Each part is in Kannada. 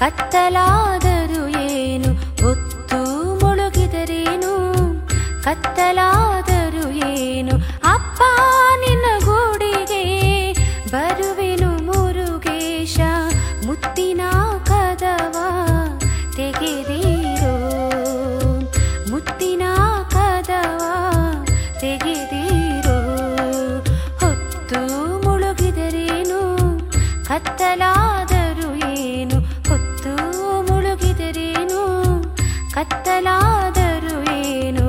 ಕತ್ತಲಾದರು ಏನು ಹೊತ್ತು ಮುಳುಗಿದರೇನು ಕತ್ತಲಾದರು ಏನು ಅಪ್ಪ ನಿನ್ನ ಗೂಡಿಗೆ ಬರುವೆನು ಮುರುಗೇಶ ಮುತ್ತಿನ ಕದವ ತೆಗೆದೀರೋ ಮುತ್ತಿನ ಕದವ ತೆಗೆದೀರೋ ಹೊತ್ತು ಮುಳುಗಿದರೇನು ಕತ್ತಲಾದರು ಏನು ಹೊತ್ತು ಮುಳುಗಿದರೇನು ಕತ್ತಲಾದರು ಏನು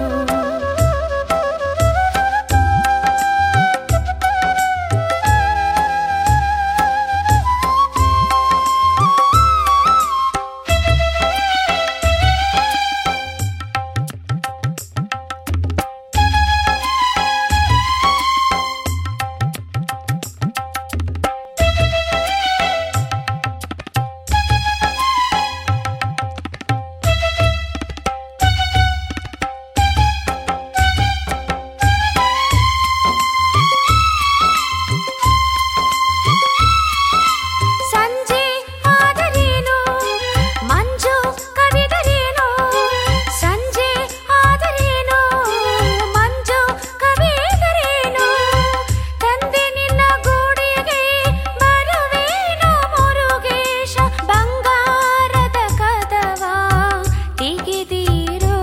ಸಂಜೆ ಆದರೇನು ಮಂಜು ಕವಿದರೇನು ಸಂಜೆ ಆದರೇನು ಮಂಜು ಕವಿದರೇನು ತಂದೆ ನಿನ್ನ ಗೂಡಿಗೆ ಬರುವೇನು ಮುರುಗೇಶ ಬಂಗಾರದ ಕದವ ತೆಗೆದೀರು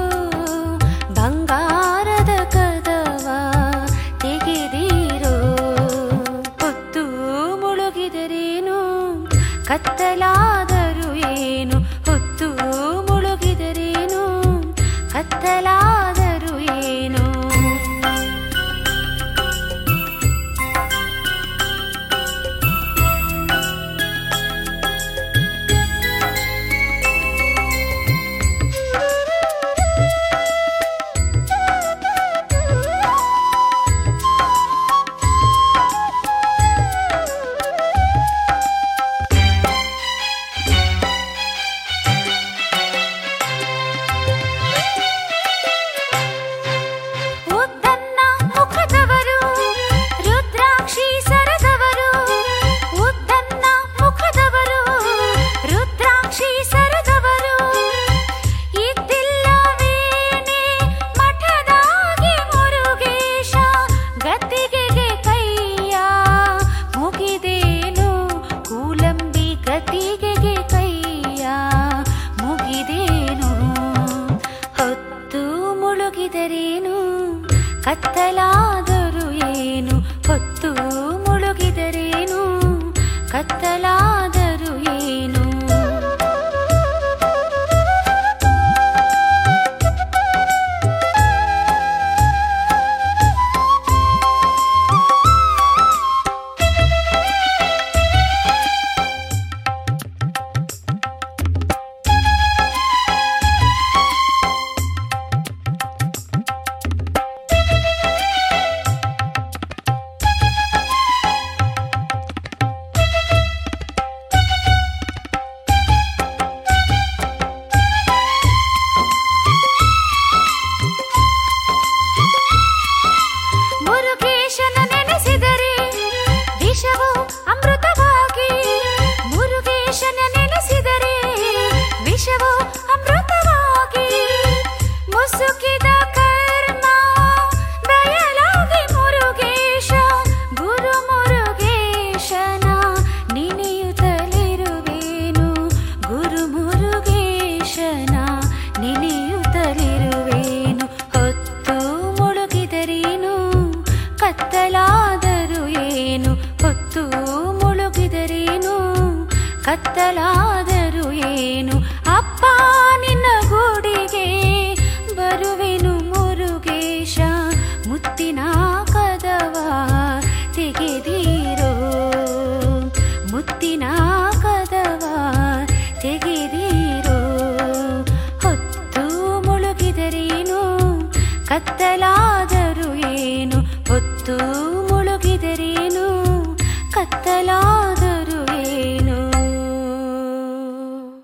ಬಂಗಾರದ ಕದವ ತೆಗೆದೀರು ಹೊತ್ತು ಮುಳುಗಿದರೇನು ಕತ್ತಲಾದರು ಏನು ಹೊತ್ತು ಮುಳುಗಿದರೇನು ಕತ್ತಲಾದರು ಏನು ಉದ್ದನ್ನ ಮುಖದವರು ರುದ್ರಾಕ್ಷಿ ಸರದವರು ಉದ್ದನ್ನ ಮುಖದವರು ರುದ್ರಾಕ್ಷಿ ಸರದವರು ಇದ್ದಿಲ್ಲವೇನೆ ಮಠದಾಗೆ ಮುರುಗೇಶ ಗದ್ದಿಗೆಗೆ ಕೈಯ ಮುಗಿದೇನು ಕೂಲಂಬಿ ಗದ್ದಿಗೆಗೆ ಕೈಯ ಮುಗಿದೇನು ಹೊತ್ತು ಮುಳುಗಿದರೇನು ಕತ್ತಲಾದರು ಏನು ಹೊತ್ತು ಮುಳುಗಿದರೇನು ಕತ್ತಲಾದರು ಏನು ಮುರುಗೇಶನ ನೆನೆಸಿದರೆ ವಿಷವು ಅಮೃತವಾಗಿ ಮುರುಗೇಶನ ನೆನೆಸಿದರೆ ವಿಷವು ಅಮೃತವಾಗಿ ಮುಸುಕಿದ ಕರ್ಮ ಬಯಲಾಗಿ ಮುರುಗೇಶ ಗುರು ಮುರುಗೇಶನ ನೆನೆಯುತ್ತಲಿರುವೇನು ಗುರು ಮುರುಗೇಶನ ನೆನೆಯುತ್ತಲಿರುವೇನು ಹೊತ್ತು ಮುಳುಗಿದರೇನು ಕತ್ತಲಾದರು ಏನು ಹೊತ್ತು ಮುಳುಗಿದರೇನು ಕತ್ತಲಾದರು ಏನು ಅಪ್ಪ ನಿನ್ನ ಗೂಡಿಗೆ ಬರುವೆನು ಮುರುಗೇಶ ಮುತ್ತಿನ